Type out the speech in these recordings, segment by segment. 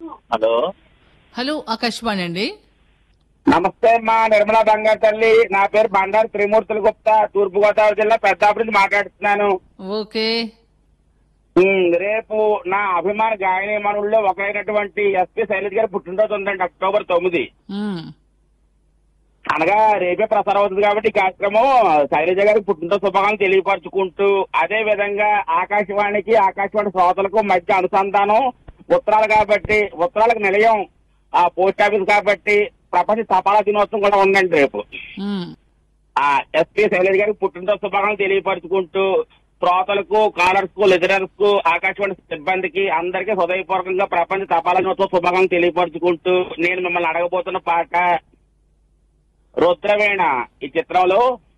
Hello hello Akashvani అండి నమస్తే మా నిర్మలా బంగారు తల్లి నా పేరు బండారు త్రిమూర్తుల గుప్తా తూర్పు గోదావరి జిల్లా పెద్దాపురం నుంచి మాట్లాడుతున్నాను ఓకే ఉమ్, రేపు నా అభిమాన గాయనీమణుల్లో ఒకరైనటువంటి ఎస్పి శైలజ్ గారి పుట్టినరోజు ఉందండి అక్టోబర్ తొమ్మిది మ్మ్. అనగా రేపే ప్రసారం అవుతుంది కాబట్టి ఈ కార్యక్రమం శైలజ గారికి పుట్టినరోజు శుభాకాంక్షలు తెలియపరచుకుంటూ అదే విధంగా ఆకాశవాణికి ఆకాశవాణి శ్రోతలకు మధ్య అనుసంధానం ఉత్తరాలు కాబట్టి ఉత్తరాలకు నిలయం ఆ పోస్ట్ ఆఫీస్ కాబట్టి ప్రపంచ తపాలా దినోత్సవం కూడా ఉందండి రేపు మ్మ్. ఆ ఎస్పీ శైలజ్ గారికి పుట్టినరోజు శుభాకాంక్షలు తెలియపరచుకుంటూ శ్రోతలకు కాలర్స్ కు లిజనర్స్ కు ఆకాశవాణి సిబ్బందికి అందరికీ హృదయపూర్వకంగా ప్రపంచ తపాలా దినోత్సవ శుభాకాంక్షలు తెలియపరచుకుంటూ నేను మిమ్మల్ని అడగబోతున్న పాట రుద్రవేణ ఈ చిత్రంలో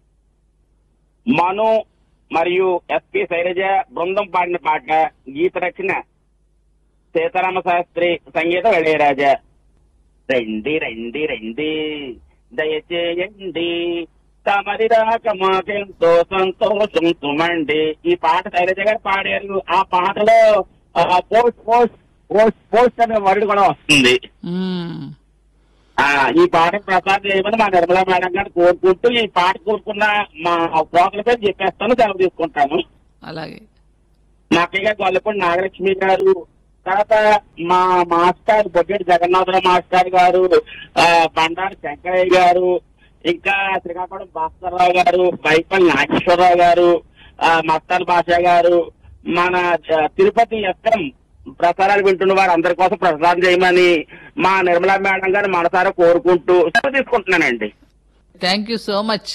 మను మరియు ఎస్పి శైలజ బృందం పాడిన పాట గీత రచన సీతారామ శాస్త్రి సంగీతం ఇళయరాజా రండి రండి రండి దయచేయండి తమరి రాక మాకెంతో సంతోషం సుమండి ఈ పాట శైలజ గారు పాడారు ఆ పాటలో ఆ, పోస్ట్ పోస్ట్ పోస్ట్ పోస్ట్ అనే వర్డ్ కూడా వస్తుంది మ్మ్. ఆ ఈ పాట ప్రసాదం చేయమని మా నిర్మలా మేడం గారు కోరుకుంటూ ఈ పాట కోరుకున్న మా ప్రోకల పేరు చెప్పేస్తాను సెలవు తీసుకుంటాను అలాగే మా అక్కయ్య గారు గొల్లపూడి నాగలక్ష్మి గారు తర్వాత మా మాస్టర్ బొడ్డేటి జగన్నాథరావు మాస్టర్ గారు ఆ, బండారు శంకరయ్య గారు ఇంకా శ్రీకాకుళం భాస్కర్రావు గారు బైపల్ నాగేశ్వరరావు గారు ఆ, మస్తాన్ బాషా గారు మన ఆ, తిరుపతి ఎస్ఎం ప్రసారాలు వింటున్న వారు అందరి కోసం ప్రసారం చేయమని మా నిర్మలా మేడం గారు మనసారా కోరుకుంటూ సెలవు తీసుకుంటున్నానండి థ్యాంక్ యూ సో మచ్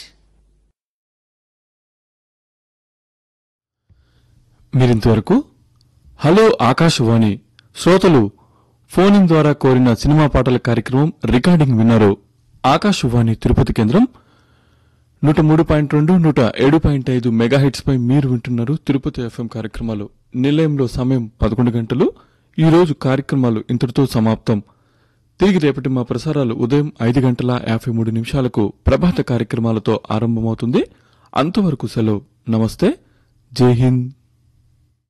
మీరింతవరకు హలో ఆకాశవాణి శ్రోతలు ఫోన్ ఇన్ ద్వారా కోరిన సినిమా పాటల కార్యక్రమం రికార్డింగ్ విన్నారు ఆకాశవాణి తిరుపతి కేంద్రం నూట మూడు పాయింట్ రెండు నూట ఏడు పాయింట్ ఐదు మెగాహెట్స్ పై మీరు వింటున్నారు తిరుపతి ఎఫ్ఎం కార్యక్రమాలు నిలయంలో సమయం పదకొండు గంటలు ఈ రోజు కార్యక్రమాలు ఇంతటితో సమాప్తం తిరిగి రేపటి మా ప్రసారాలు ఉదయం ఐదు గంటల యాభై మూడు నిమిషాలకు ప్రభాత కార్యక్రమాలతో ఆరంభమవుతుంది అంతవరకు సెలవు నమస్తే జై హింద్